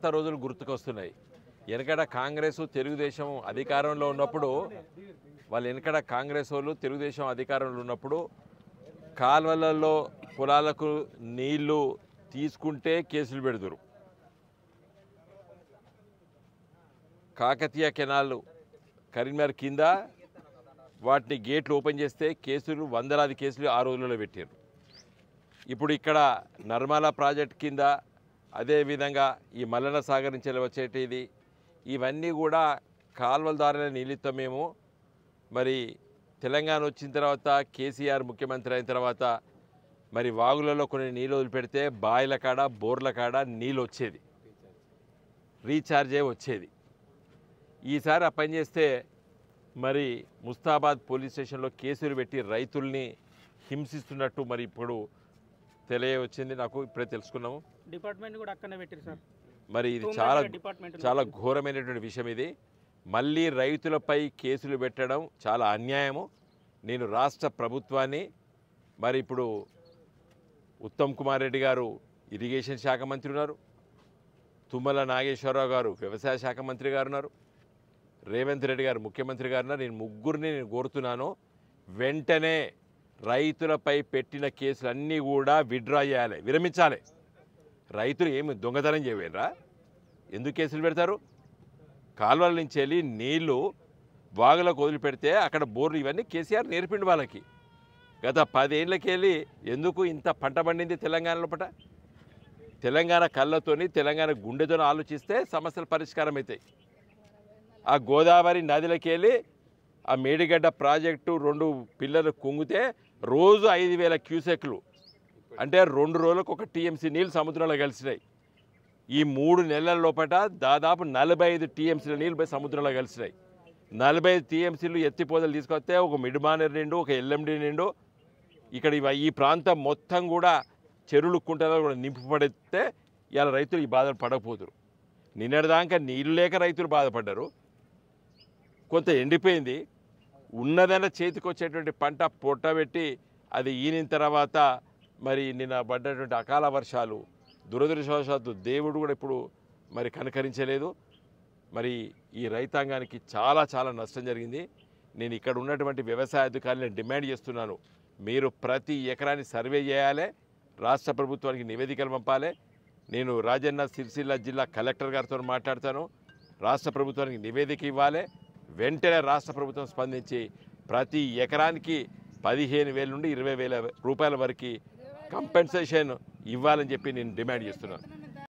పాత రోజులు గుర్తుకొస్తున్నాయి వెనకడ కాంగ్రెస్ తెలుగుదేశం అధికారంలో ఉన్నప్పుడు వాళ్ళు వెనకడ కాంగ్రెస్ వాళ్ళు తెలుగుదేశం అధికారంలో ఉన్నప్పుడు కాల్వలలో పొలాలకు నీళ్లు తీసుకుంటే కేసులు పెడుతురు కాకతీయ కెనాల్ కరీంనగర్ కింద వాటిని గేట్లు ఓపెన్ చేస్తే కేసులు వందలాది కేసులు ఆ రోజులలో పెట్టారు ఇప్పుడు ఇక్కడ నర్మలా ప్రాజెక్ట్ కింద అదేవిధంగా ఈ మల్లన సాగర్ నుంచి వచ్చేటిది ఇవన్నీ కూడా కాల్వల ద్వారా నిలిత్తం మేము మరి తెలంగాణ వచ్చిన తర్వాత కేసీఆర్ ముఖ్యమంత్రి అయిన తర్వాత మరి వాగులలో కొన్ని నీళ్ళు వదిలిపెడితే బాయిల కాడ బోర్ల కాడ నీళ్ళు వచ్చేది రీఛార్జే వచ్చేది ఈసారి ఆ పని చేస్తే మరి ముస్తాబాద్ పోలీస్ స్టేషన్లో కేసులు పెట్టి రైతుల్ని హింసిస్తున్నట్టు మరి ఇప్పుడు తెలియవచ్చింది నాకు ఇప్పుడే తెలుసుకున్నాము డిపార్ట్మెంట్ కూడా అక్కడనే పెట్టారు సార్ మరి ఇది తూమ్రాజ్ చాలా డిపార్ట్మెంట్ చాలా ఘోరమైనటువంటి విషయం ఇది మళ్ళీ రైతులపై కేసులు పెట్టడం చాలా అన్యాయము నేను రాష్ట్ర ప్రభుత్వాన్ని మరి ఇప్పుడు ఉత్తమ్ కుమార్ రెడ్డి గారు ఇరిగేషన్ శాఖ మంత్రి ఉన్నారు తుమ్మల నాగేశ్వరరావు గారు వ్యవసాయ శాఖ మంత్రి గారు ఉన్నారు రేవంత్ రెడ్డి గారు ముఖ్యమంత్రి గారు ఉన్నారు నేను ముగ్గురిని నేను కోరుతున్నాను వెంటనే రైతులపై పెట్టిన కేసులన్నీ కూడా విడ్రా చేయాలి విరమించాలి రైతులు ఏమి దొంగతనం చేయవేనరా ఎందుకు కేసులు పెడతారు కాలువల నుంచి వెళ్ళి నీళ్లు వాగులకు వదిలిపెడితే అక్కడ బోర్లు ఇవన్నీ కేసీఆర్ నేర్పిండు వాళ్ళకి గత పదేళ్ళకి వెళ్ళి ఎందుకు ఇంత పంట పండింది తెలంగాణ లోపట తెలంగాణ కళ్ళతోని తెలంగాణ గుండెతోని ఆలోచిస్తే సమస్యలు పరిష్కారం అవుతాయి ఆ గోదావరి నదిలోకి వెళ్ళి ఆ మేడిగడ్డ ప్రాజెక్టు రెండు పిల్లలు కుంగితే రోజు ఐదు వేల క్యూసెక్లు అంటే రెండు రోజులకు ఒక టీఎంసీ నీళ్ళు సముద్రంలో కలిసినాయి ఈ మూడు నెలల లోపల దాదాపు నలభై ఐదు టీఎంసీల నీళ్ళు పోయి సముద్రంలో కలిసినాయి నలభై ఐదు టీఎంసీలు ఎత్తిపోతలు తీసుకొస్తే ఒక మిడ్మానర్ నిండు ఒక ఎల్ఎండి నిండు ఇక్కడ ఇవ- ఈ ప్రాంతం మొత్తం కూడా చెరువులు కుంటలు కూడా నింపబడితే ఇవాళ రైతులు ఈ బాధలు పడకపోతురు నిన్నటిదాకా నీళ్ళు లేక రైతులు బాధపడ్డారు కొంత ఎండిపోయింది ఉన్నదన్న చేతికి వచ్చేటువంటి పంట పొట్టబెట్టి అది ఈనిన తర్వాత మరి నిన్న పడ్డటువంటి అకాల వర్షాలు దురదృష్టవశాత్తు దేవుడు కూడా ఇప్పుడు మరి కనకరించలేదు మరి ఈ రైతాంగానికి చాలా చాలా నష్టం జరిగింది నేను ఇక్కడ ఉన్నటువంటి వ్యవసాయ అధికారులను డిమాండ్ చేస్తున్నాను మీరు ప్రతి ఎకరాన్ని సర్వే చేయాలి రాష్ట్ర ప్రభుత్వానికి నివేదికలు పంపాలి నేను రాజన్న సిరిసిల్ల జిల్లా కలెక్టర్ గారితో మాట్లాడతాను రాష్ట్ర ప్రభుత్వానికి నివేదిక ఇవ్వాలి వెంటనే రాష్ట్ర ప్రభుత్వం స్పందించి ప్రతి ఎకరానికి పదిహేను వేల నుండి ఇరవై వేల రూపాయల వరకు కంపెన్సేషన్ ఇవ్వాలని చెప్పి నేను డిమాండ్ చేస్తున్నాను